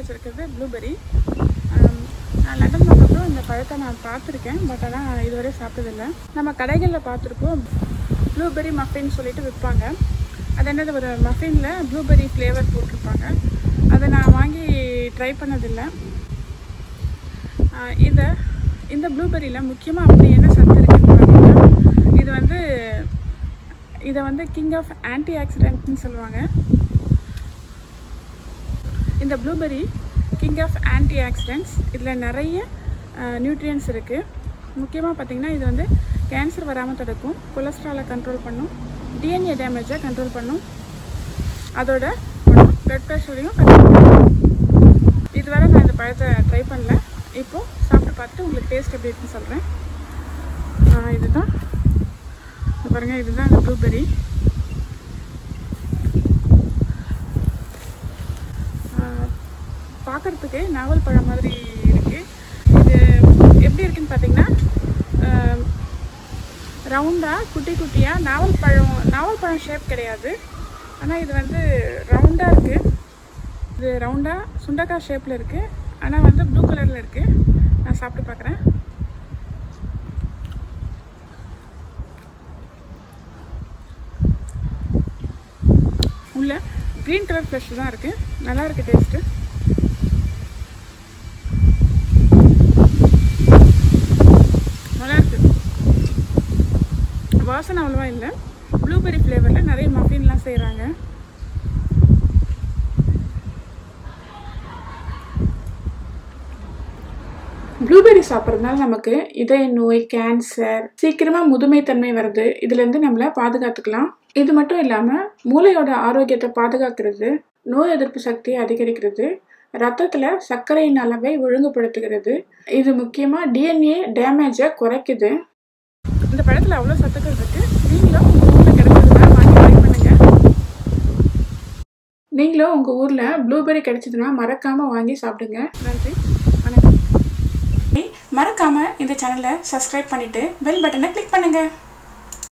வச்சுருக்கிறது ப்ளூபெரி நான் லண்டன் வந்தப்பறம் இந்த பழத்தை நான் பார்த்துருக்கேன் பட் ஆனால் இதுவரை சாப்பிட்டதில்லை நம்ம கடைகளில் பார்த்துருக்கோம் ப்ளூபெரி மஃபின் சொல்லிட்டு விற்பாங்க அது என்னது ஒரு மஃபினில் ப்ளூபெரி ஃப்ளேவர் போட்டிருப்பாங்க அதை நான் வாங்கி ட்ரை பண்ணதில்லை ஆஹ் இந்த இந்த ப்ளூபெரியில் முக்கியமாக அப்படி என்ன சத்து இருக்குன்னு பார்த்தீங்கன்னா இது வந்து இதை வந்து கிங் ஆஃப் ஆன்டி ஆக்சிடென்ட்னு சொல்லுவாங்க இந்த blueberry king of anti oxidants இதில் நிறைய நியூட்ரியன்ஸ் இருக்குது முக்கியமாக பார்த்தீங்கன்னா இது வந்து கேன்சர் வராமல் தடுக்கும் கொலஸ்ட்ராலை கண்ட்ரோல் பண்ணும் டிஎன்ஏ டேமேஜை கண்ட்ரோல் பண்ணும் அதோட ப்ளட் ப்ரெஷரையும் கண்ட்ரோல் பண்ணும் இதுவரை நான் இந்த பழத்தை ட்ரை பண்ணல இப்போது சாப்பிட்டு பார்த்துட்டு உங்களுக்கு டேஸ்ட் எப்படி இருக்குன்னு சொல்கிறேன் இதுதான் இது பாருங்கள் இதுதான் இந்த ப்ளூபெரி பார்க்குறதுக்கு நாவல் பழம் மாதிரி இருக்குது இது எப்படி இருக்குன்னு பார்த்தீங்கன்னா ரவுண்டாக குட்டி குட்டியாக நாவல் பழம் நாவல் பழம் ஷேப் கிடையாது ஆனால் இது வந்து ரவுண்டாக இருக்குது இது ரவுண்டாக சுண்டக்காய் ஷேப்பில் இருக்குது ஆனால் வந்து ப்ளூ கலரில் இருக்குது நான் சாப்பிட்டு பார்க்குறேன் உள்ள க்ரீன் கலர் ஃப்ளஷ் தான் இருக்குது நல்லா இருக்குது டேஸ்ட்டு நல்லா இருக்குது வாசனை அவ்வளோவா இல்லை ப்ளூபெரி ஃப்ளேவரில் நிறைய மஃபின்லாம் செய்கிறாங்க ப்ளூபெரி சாப்பிட்றதுனால நமக்கு இதய நோய் கேன்சர் சீக்கிரமாக முதுமைத்தன்மை வருது இதுலேருந்து நம்மளை பாதுகாத்துக்கலாம் இது மட்டும் இல்லாமல் மூளையோட ஆரோக்கியத்தை பாதுகாக்கிறது நோய் எதிர்ப்பு சக்தியை அதிகரிக்கிறது ரத்தத்தில் சர்க்கரையின் அளவை ஒழுங்குபடுத்துகிறது இது முக்கியமாக டிஎன்ஏ டேமேஜை குறைக்குது இந்த பழத்தில் அவ்வளோ சத்துக்கள் இருக்குது நீங்களும் உங்கள் ஊரில் கிடைச்சதுன்னா வாங்கி ட்ரை பண்ணுங்கள் நீங்களும் உங்கள் ஊரில் ப்ளூபெரி கிடைச்சதுன்னா மறக்காமல் வாங்கி சாப்பிடுங்க நன்றி வணக்கம் மறக்காமல் இந்த சேனலை சப்ஸ்கிரைப் பண்ணிவிட்டு பெல் பட்டனை கிளிக் பண்ணுங்கள்